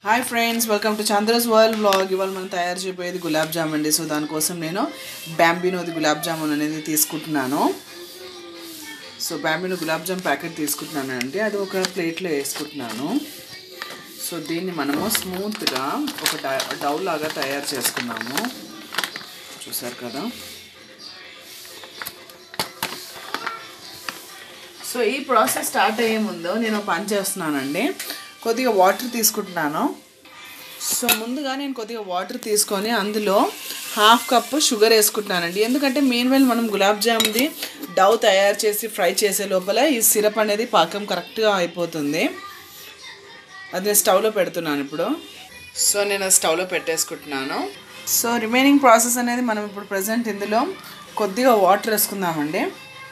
hi friends welcome to Chandra's world blog ఇవాళ మనం తయారు చేయబోయేది గులాబ్ జామ్ అండి సో దానికోసం నేను బ్యాంబినోది గులాబ్ జామున్ అనేది తీసుకుంటున్నాను సో బ్యాంబినో గులాబ్ జామ్ ప్యాకెట్ తీసుకుంటున్నాను అండి అది ఒక ప్లేట్లో వేసుకుంటున్నాను సో దీన్ని మనము స్మూత్గా ఒక డౌ లాగా తయారు చేసుకున్నాము చూసారు కదా సో ఈ ప్రాసెస్ స్టార్ట్ అయ్యే ముందు నేను ఒక పని చేస్తున్నానండి కొద్దిగా వాటర్ తీసుకుంటున్నాను సో ముందుగా నేను కొద్దిగా వాటర్ తీసుకొని అందులో హాఫ్ కప్ షుగర్ వేసుకుంటున్నానండి ఎందుకంటే మెయిన్ వైల్ మనం గులాబ్ జామ్ది డవ్ తయారు చేసి ఫ్రై చేసే లోపల ఈ సిరప్ అనేది పాకం కరెక్ట్గా అయిపోతుంది అది నేను స్టవ్లో పెడుతున్నాను ఇప్పుడు సో నేను అది స్టవ్లో పెట్టేసుకుంటున్నాను సో రిమైనింగ్ ప్రాసెస్ అనేది మనం ఇప్పుడు ప్రజెంట్ ఇందులో కొద్దిగా వాటర్ వేసుకుందామండి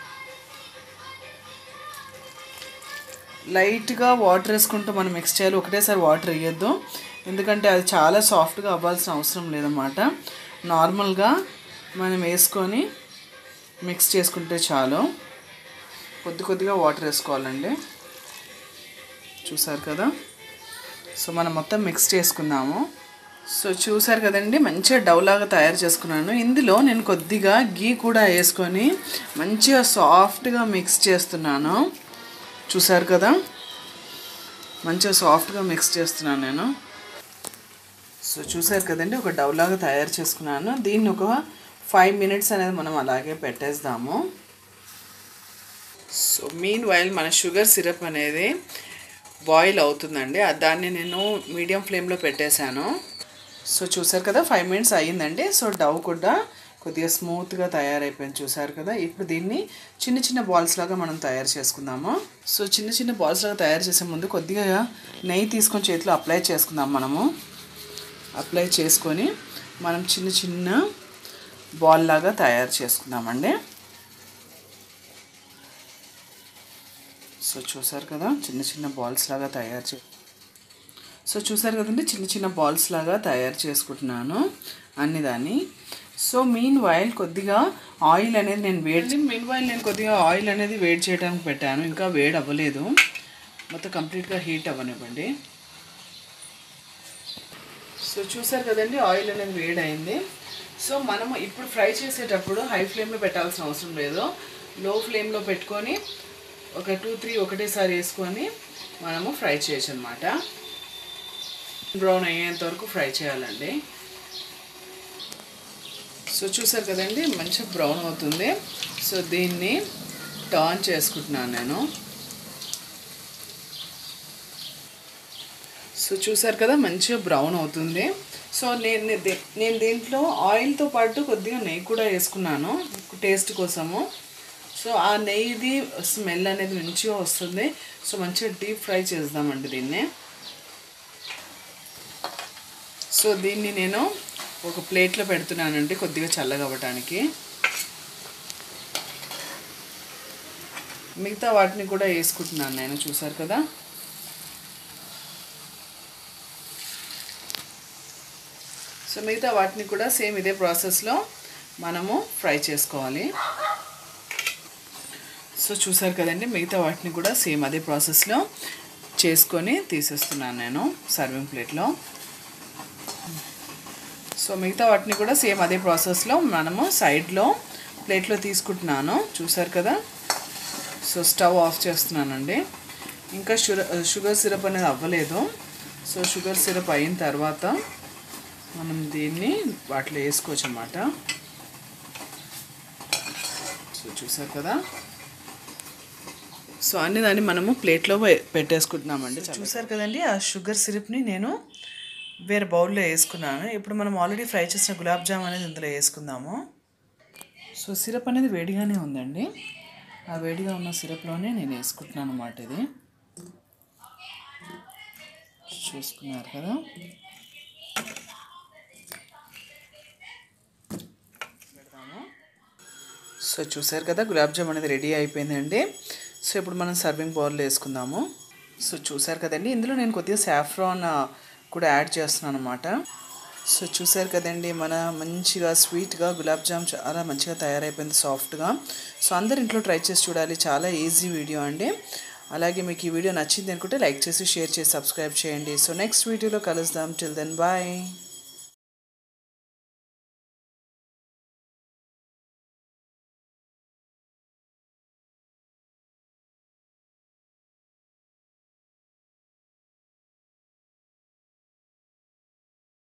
లైట్గా వాటర్ వేసుకుంటూ మనం మిక్స్ చేయాలి ఒకటేసారి వాటర్ వేయొద్దు ఎందుకంటే అది చాలా సాఫ్ట్గా అవ్వాల్సిన అవసరం లేదన్నమాట నార్మల్గా మనం వేసుకొని మిక్స్ చేసుకుంటే చాలు కొద్ది కొద్దిగా వాటర్ వేసుకోవాలండి చూసారు కదా సో మనం మొత్తం మిక్స్ చేసుకుందాము సో చూసారు కదండి మంచిగా డవ్ లాగా తయారు చేసుకున్నాను ఇందులో నేను కొద్దిగా గీ కూడా వేసుకొని మంచిగా సాఫ్ట్గా మిక్స్ చేస్తున్నాను చూసారు కదా మంచిగా సాఫ్ట్గా మిక్స్ చేస్తున్నాను నేను సో చూసారు కదండి ఒక డవ్ లాగా తయారు చేసుకున్నాను దీన్ని ఒక ఫైవ్ మినిట్స్ అనేది మనం అలాగే పెట్టేద్దాము సో మీన్ వైల్ మన షుగర్ సిరప్ అనేది బాయిల్ అవుతుందండి దాన్ని నేను మీడియం ఫ్లేమ్లో పెట్టేశాను సో చూసారు కదా ఫైవ్ మినిట్స్ అయ్యిందండి సో డవ్ కూడా కొద్దిగా స్మూత్గా తయారైపోయింది చూసారు కదా ఇప్పుడు దీన్ని చిన్న చిన్న బాల్స్ లాగా మనం తయారు చేసుకుందాము సో చిన్న చిన్న బాల్స్ లాగా తయారు చేసే ముందు కొద్దిగా నెయ్యి తీసుకొని చేతిలో అప్లై చేసుకుందాం మనము అప్లై చేసుకొని మనం చిన్న చిన్న బాల్ లాగా తయారు చేసుకుందామండి సో చూసారు కదా చిన్న చిన్న బాల్స్ లాగా తయారు చే సో చూసారు కదండి చిన్న చిన్న బాల్స్ లాగా తయారు చేసుకుంటున్నాను అన్ని దాన్ని సో మీన్ వైల్ కొద్దిగా ఆయిల్ అనేది నేను వేడి మీన్ వైల్ నేను కొద్దిగా ఆయిల్ అనేది వేడి చేయడానికి పెట్టాను ఇంకా వేడి అవ్వలేదు మొత్తం కంప్లీట్గా హీట్ అవ్వనివ్వండి సో చూసారు కదండి ఆయిల్ అనేది వేడి అయింది సో మనము ఇప్పుడు ఫ్రై చేసేటప్పుడు హై ఫ్లేమ్లో పెట్టాల్సిన అవసరం లేదు లో ఫ్లేమ్లో పెట్టుకొని ఒక టూ త్రీ ఒకటేసారి వేసుకొని మనము ఫ్రై చేయొచ్చు అనమాట బ్రౌన్ అయ్యేంత వరకు ఫ్రై చేయాలండి సో చూసారు కదండి మంచిగా బ్రౌన్ అవుతుంది సో దీన్ని టర్న్ చేసుకుంటున్నాను నేను సో చూసారు కదా మంచిగా బ్రౌన్ అవుతుంది సో నేను నేను దీంట్లో ఆయిల్తో పాటు కొద్దిగా నెయ్యి కూడా వేసుకున్నాను టేస్ట్ కోసము సో ఆ నెయ్యిది స్మెల్ అనేది మంచిగా వస్తుంది సో మంచిగా డీప్ ఫ్రై చేద్దామండి దీన్ని సో దీన్ని నేను ఒక ప్లేట్లో పెడుతున్నానండి కొద్దిగా చల్లగా అవ్వటానికి మిగతా వాటిని కూడా వేసుకుంటున్నాను నేను చూసారు కదా సో మిగతా వాటిని కూడా సేమ్ ఇదే ప్రాసెస్లో మనము ఫ్రై చేసుకోవాలి సో చూసారు కదండి మిగతా వాటిని కూడా సేమ్ అదే ప్రాసెస్లో చేసుకొని తీసేస్తున్నాను నేను సర్వింగ్ ప్లేట్లో సో మిగతా వాటిని కూడా సేమ్ అదే ప్రాసెస్లో మనము సైడ్లో ప్లేట్లో తీసుకుంటున్నాను చూసారు కదా సో స్టవ్ ఆఫ్ చేస్తున్నానండి ఇంకా షుగర్ షుగర్ సిరప్ అనేది అవ్వలేదు సో షుగర్ సిరప్ అయిన తర్వాత మనం దీన్ని వాటిలో వేసుకోవచ్చు అన్నమాట సో చూసారు కదా సో అన్ని దాన్ని మనము ప్లేట్లో పెట్టేసుకుంటున్నామండి చూసారు కదండి ఆ షుగర్ సిరప్ని నేను వేరే బౌల్లో వేసుకున్నాను ఇప్పుడు మనం ఆల్రెడీ ఫ్రై చేసిన గులాబ్ జామ్ అనేది ఇందులో వేసుకుందాము సో సిరప్ అనేది వేడిగానే ఉందండి ఆ వేడిగా ఉన్న సిరప్లోనే నేను వేసుకుంటున్నాను అన్నమాట ఇది చూసుకున్నారు కదా పెడదాము సో చూసారు కదా గులాబ్ జామ్ అనేది రెడీ అయిపోయిందండి సో ఇప్పుడు మనం సర్వింగ్ బౌల్లో వేసుకుందాము సో చూసారు కదండి ఇందులో నేను కొద్దిగా సాఫ్రాన్ కూడా యాడ్ చేస్తున్నాను అనమాట సో చూసారు కదండి మన మంచిగా స్వీట్గా గులాబ్ జామ్ చాలా మంచిగా తయారైపోయింది సాఫ్ట్గా సో అందరు ఇంట్లో ట్రై చేసి చూడాలి చాలా ఈజీ వీడియో అండి అలాగే మీకు ఈ వీడియో నచ్చింది అనుకుంటే లైక్ చేసి షేర్ చేసి సబ్స్క్రైబ్ చేయండి సో నెక్స్ట్ వీడియోలో కలుద్దాం టిల్ దెన్ బాయ్